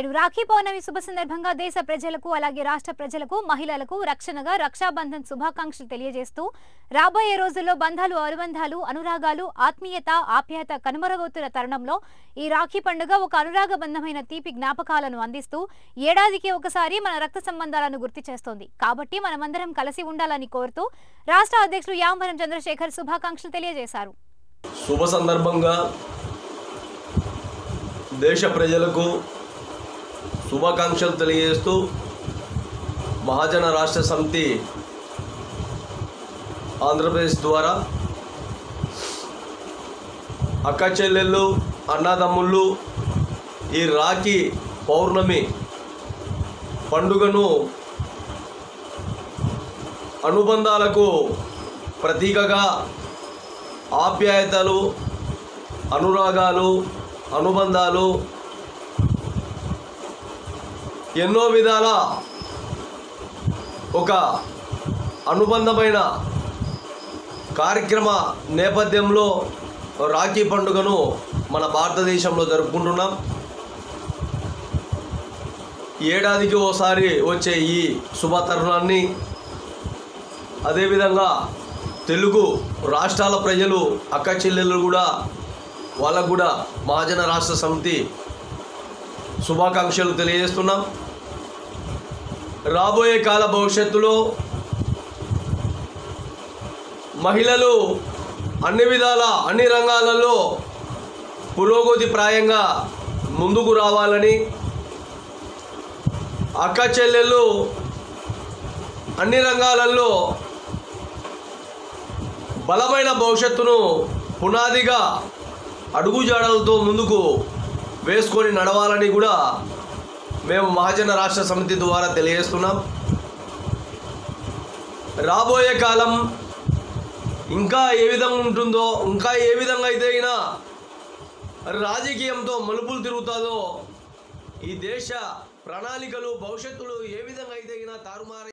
నేడు రాఖీ పౌర్ణమి శుభ సందర్భంగా దేశ ప్రజలకు అలాగే రాష్ట్ర ప్రజలకు మహిళలకు రక్షణగా రక్షాబంధన్ శుభాకాంక్షలు తెలియజేస్తూ రాబోయే రోజుల్లో బంధాలు అనుబంధాలు అనురాగాలు ఆత్మీయత ఆప్యాయత కనుమరుగవుతున్న తరుణంలో ఈ రాఖీ పండుగ ఒక అనురాగ బంధమైన తీపి జ్ఞాపకాలను అందిస్తూ ఏడాదికి ఒకసారి మన రక్త సంబంధాలను గుర్తు చేస్తోంది కాబట్టి మనమందరం కలిసి ఉండాలని కోరుతూ రాష్ట్ర అధ్యక్షులు యామవరం చంద్రశేఖర్ శుభాకాంక్షలు తెలియజేశారు శుభ సందర్భంగా దేశ ప్రజలకు శుభాకాంక్షలు తెలియజేస్తూ మహాజన రాష్ట్ర సమితి ఆంధ్రప్రదేశ్ ద్వారా అక్క చెల్లెళ్ళు అన్నదమ్ముళ్ళు ఈ రాఖీ పౌర్ణమి పండుగను అనుబంధాలకు ప్రతీకగా ఆప్యాయతలు అనురాగాలు అనుబంధాలు ఎన్నో విధాల ఒక అనుబంధమైన కార్యక్రమ నేపథ్యంలో రాఖీ పండుగను మన భారతదేశంలో జరుపుకుంటున్నాం ఏడాదికి ఓసారి వచ్చే ఈ శుభ తరుణాన్ని అదేవిధంగా తెలుగు రాష్ట్రాల ప్రజలు అక్క చెల్లెళ్ళు కూడా వాళ్ళకు కూడా మహాజన రాష్ట్ర సమితి శుభాకాంక్షలు తెలియజేస్తున్నాం రాబోయే కాల భవిష్యత్తులో మహిళలు అన్ని విధాల అన్ని రంగాలలో పురోగతి ప్రాయంగా ముందుకు రావాలని అక్క చెల్లెళ్ళు అన్ని రంగాలలో బలమైన భవిష్యత్తును పునాదిగా అడుగుజాడలతో ముందుకు వేసుకొని నడవాలని కూడా మేము మహాజన రాష్ట్ర సమితి ద్వారా తెలియజేస్తున్నాం రాబోయే కాలం ఇంకా ఏ విధంగా ఉంటుందో ఇంకా ఏ విధంగా అయితే అయినా రాజకీయంతో మలుపులు తిరుగుతుందో ఈ దేశ ప్రణాళికలు భవిష్యత్తులు ఏ విధంగా అయితే అయినా తారుమారు